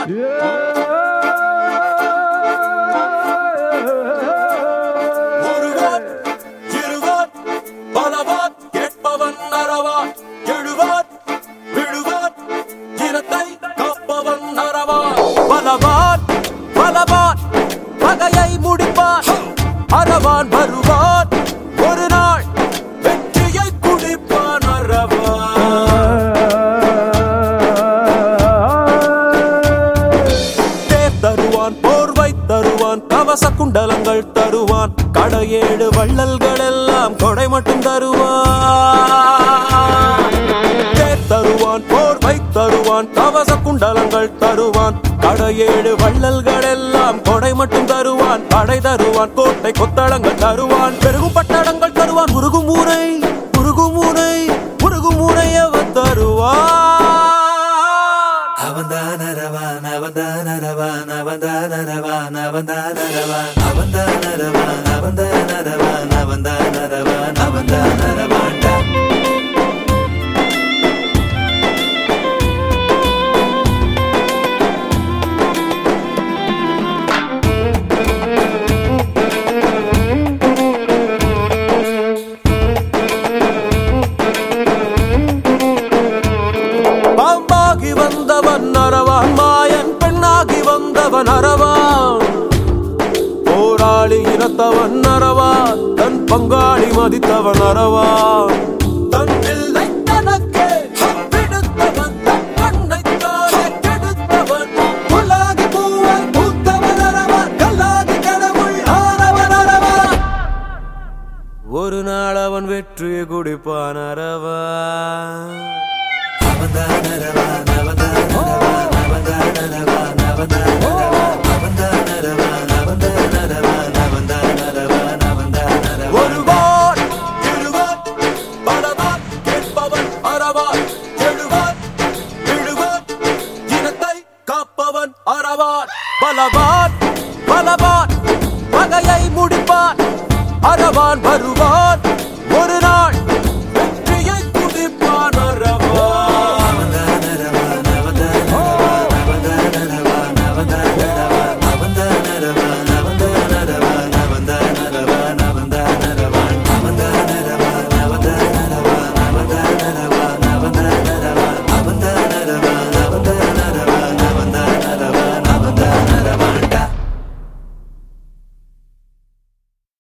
ஒருவன் இருவன் பலவான் கேட்பவன் அறவான் எழுவான் விழுவான் இனத்தை காப்பவன் அறவான் பலவான் பலவான் பகையை முடிப்பான் அறவான் வருவான் ஒரு நாள் வெற்றியை குடிப்பான் அறவான் தேர் தருவான் போர்வை தருவான் கவச குண்டலங்கள் தருவான் கடையேழு வள்ளல்கள் எல்லாம் கொடை மட்டும் தருவான் தேர் தருவான் போர்வை தருவான் கவச குண்டலங்கள் தருவான் கடையேழு வள்ளல்கள் எல்லாம் கொடை மட்டும் தருவான் கடை தருவான் கோட்டை கொத்தளங்கள் தருவான் பெருகும் பட்டடங்கள் தருவான் உருகும் ஊரை உருகும் ஊரை உருகும் ஊரை அவன் தருவான் அவன்தான் அரவான் அவன்தான் அரவான் அவன்தான் அரவான் அவன்தான் அரவான் அவன்தான் அரவான் அவன்தான் அரவான் அவன்தான் அரவான் அவன்தான் அரவான்டா பாம்பாகி வந்தவன் அரவான் மாயன் பெண்ணாகி வந்தவன் அரவான் போராளி இனத்தவன் அரவான் தன் பங்காளி மதித்தவன் அரவான் தன் பிள்ளை தனக்கே பிடித்தவன் தன் மண்ணைத் தானே கெடுத்தவன் புல்லாகி பூவாய் பூத்தவன் அரவான் கல்லாகி கடவுள் ஆனவன் அரவான் ஒரு நாள் அவன் வெற்றியை குடிப்பான் அரவான் அவன்தான் அரவான் அவன்தான் அரவான் அவன்தான் அரவான் அவன்தான் அரவான் அவன்தான் அரவான் அவன்தான் அரவான் அவன்தான் அரவான் அவன்தான் அரவான் ஒருவான் எழுவான் பலவான் கேட்பவன் அறவான் எழுவான் விழுவான் இனத்தை காப்பவன் அறவான் பலவான் பலவான் பகையை முடிப்பான் அறவான் வருவான்